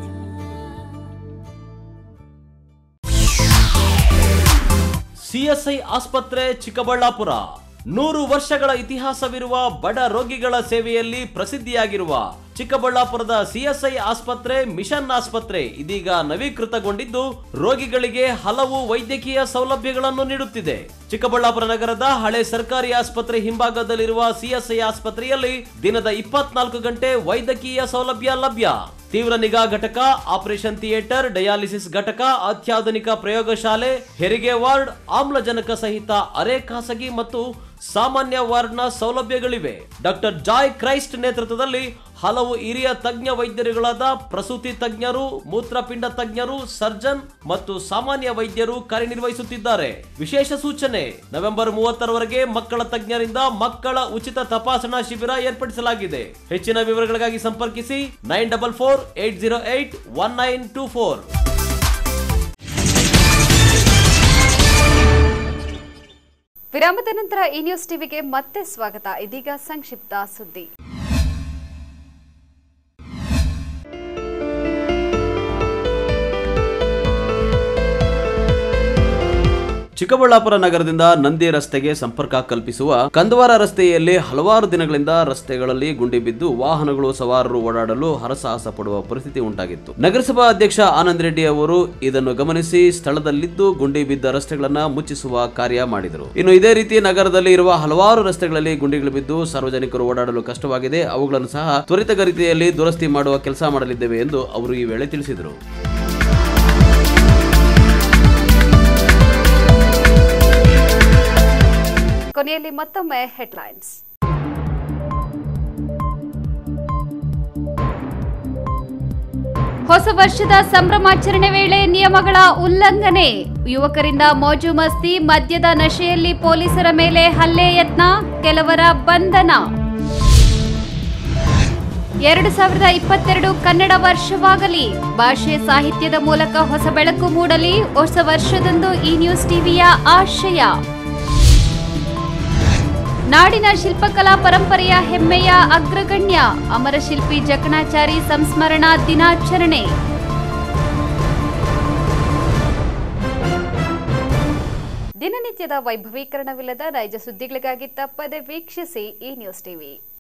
CSI ಆಸ್ಪತ್ರೆ ಚಿಕ್ಕಬಳ್ಳಾಪುರ ನೂರು ವರ್ಷಗಳ ಇತಿಹಾಸವಿರುವ ಬಡ ರೋಗಿಗಳ ಸೇವೆಯಲ್ಲಿ ಪ್ರಸಿದ್ಧಿಯಾಗಿರುವ ಚಿಕ್ಕಬಳ್ಳಾಪುರದ ಸಿಎಸ್ಐ ಆಸ್ಪತ್ರೆ ಮಿಷನ್ ಆಸ್ಪತ್ರೆ ಇದೀಗ ನವೀಕೃತಗೊಂಡಿದ್ದು ರೋಗಿಗಳಿಗೆ ಹಲವು ವೈದ್ಯಕೀಯ ಸೌಲಭ್ಯಗಳನ್ನು ನೀಡುತ್ತಿದೆ ಚಿಕ್ಕಬಳ್ಳಾಪುರ ನಗರದ ಹಳೆ ಸರ್ಕಾರಿ ಆಸ್ಪತ್ರೆ ಹಿಂಭಾಗದಲ್ಲಿರುವ ಸಿಎಸ್ಐ ಆಸ್ಪತ್ರೆಯಲ್ಲಿ ದಿನದ ಇಪ್ಪತ್ನಾಲ್ಕು ಗಂಟೆ ವೈದ್ಯಕೀಯ ಸೌಲಭ್ಯ ಲಭ್ಯ ತೀವ್ರ ನಿಗಾ ಘಟಕ ಆಪರೇಷನ್ ಥಿಯೇಟರ್ ಡಯಾಲಿಸಿಸ್ ಘಟಕ ಅತ್ಯಾಧುನಿಕ ಪ್ರಯೋಗಶಾಲೆ ಹೆರಿಗೆ ವಾರ್ಡ್ ಆಮ್ಲಜನಕ ಸಹಿತ ಅರೆ ಖಾಸಗಿ ಮತ್ತು ಸಾಮಾನ್ಯ ವಾರ್ಡ್ನ ಸೌಲಭ್ಯಗಳಿವೆ ಡಾಕ್ಟರ್ ಜಾಯ್ ಕ್ರೈಸ್ಟ್ ನೇತೃತ್ವದಲ್ಲಿ ಹಲವು ಹಿರಿಯ ತಜ್ಞ ವೈದ್ಯರುಗಳಾದ ಪ್ರಸೂತಿ ತಜ್ಞರು ಮೂತ್ರಪಿಂಡ ತಜ್ಞರು ಸರ್ಜನ್ ಮತ್ತು ಸಾಮಾನ್ಯ ವೈದ್ಯರು ಕಾರ್ಯನಿರ್ವಹಿಸುತ್ತಿದ್ದಾರೆ ವಿಶೇಷ ಸೂಚನೆ ನವೆಂಬರ್ ಮೂವತ್ತರವರೆಗೆ ಮಕ್ಕಳ ತಜ್ಞರಿಂದ ಮಕ್ಕಳ ಉಚಿತ ತಪಾಸಣಾ ಶಿಬಿರ ಏರ್ಪಡಿಸಲಾಗಿದೆ ಹೆಚ್ಚಿನ ವಿವರಗಳಿಗಾಗಿ ಸಂಪರ್ಕಿಸಿ nine double four eight zero eight one nine two four ವಿರಾಮದ ನಂತರ ಈ ನ್ಯೂಸ್ ಟಿವಿಗೆ ಮತ್ತೆ ಸ್ವಾಗತ ಇದೀಗ ಸಂಕ್ಷಿಪ್ತ ಸುದ್ದಿ ಚಿಕ್ಕಬಳ್ಳಾಪುರ ನಗರದಿಂದ ನಂದಿ ರಸ್ತೆಗೆ ಸಂಪರ್ಕ ಕಲ್ಪಿಸುವ ಕಂದವಾರ ರಸ್ತೆಯಲ್ಲಿ ಹಲವಾರು ದಿನಗಳಿಂದ ರಸ್ತೆಗಳಲ್ಲಿ ಗುಂಡಿ ಬಿದ್ದು ವಾಹನಗಳು ಸವಾರರು ಓಡಾಡಲು ಹರಸಾಹಸ ಪಡುವ ಪರಿಸ್ಥಿತಿ ಉಂಟಾಗಿತ್ತು ನಗರಸಭಾ ಅಧ್ಯಕ್ಷ ಆನಂದ್ ರೆಡ್ಡಿ ಅವರು ಇದನ್ನು ಗಮನಿಸಿ ಸ್ಥಳದಲ್ಲಿದ್ದು ಗುಂಡಿ ಬಿದ್ದ ರಸ್ತೆಗಳನ್ನ ಮುಚ್ಚಿಸುವ ಕಾರ್ಯ ಮಾಡಿದರು ಇನ್ನು ಇದೇ ರೀತಿ ನಗರದಲ್ಲಿ ಇರುವ ಹಲವಾರು ರಸ್ತೆಗಳಲ್ಲಿ ಗುಂಡಿಗಳು ಬಿದ್ದು ಸಾರ್ವಜನಿಕರು ಓಡಾಡಲು ಕಷ್ಟವಾಗಿದೆ ಅವುಗಳನ್ನು ಸಹ ತ್ವರಿತಗತಿಯಲ್ಲಿ ದುರಸ್ತಿ ಮಾಡುವ ಕೆಲಸ ಮಾಡಲಿದ್ದೇವೆ ಎಂದು ಅವರು ಈ ವೇಳೆ ತಿಳಿಸಿದರು ಕೊನೆಯಲ್ಲಿ ಮತ್ತೊಮ್ಮೆ ಹೆಡ್ಲೈನ್ಸ್ ಹೊಸ ವರ್ಷದ ಸಂಭ್ರಮಾಚರಣೆ ವೇಳೆ ನಿಯಮಗಳ ಉಲ್ಲಂಘನೆ ಯುವಕರಿಂದ ಮೋಜು ಮಸ್ತಿ ಮದ್ಯದ ನಶೆಯಲ್ಲಿ ಪೊಲೀಸರ ಮೇಲೆ ಹಲ್ಲೆ ಯತ್ನ ಕೆಲವರ ಬಂಧನ ಎರಡು ಸಾವಿರದ ಇಪ್ಪತ್ತೆರಡು ಕನ್ನಡ ವರ್ಷವಾಗಲಿ ಭಾಷೆ ಸಾಹಿತ್ಯದ ಮೂಲಕ ಹೊಸ ಬೆಳಕು ಮೂಡಲಿ ಹೊಸ ವರ್ಷದಂದು ಈ ನ್ಯೂಸ್ ಟಿವಿಯ ಆಶಯ ನಾಡಿನ ಶಿಲ್ಪಕಲಾ ಪರಂಪರೆಯ ಹೆಮ್ಮೆಯ ಅಗ್ರಗಣ್ಯ ಅಮರಶಿಲ್ಪಿ ಜಕಣಾಚಾರಿ ಸಂಸ್ಮರಣಾ ದಿನಾಚರಣೆ ದಿನನಿತ್ಯದ ವೈಭವೀಕರಣವಿಲ್ಲದ ನೈಜ ಸುದ್ದಿಗಳಿಗಾಗಿ ತಪ್ಪದೆ ವೀಕ್ಷಿಸಿ ಈ ನ್ಯೂಸ್ ಟಿವಿ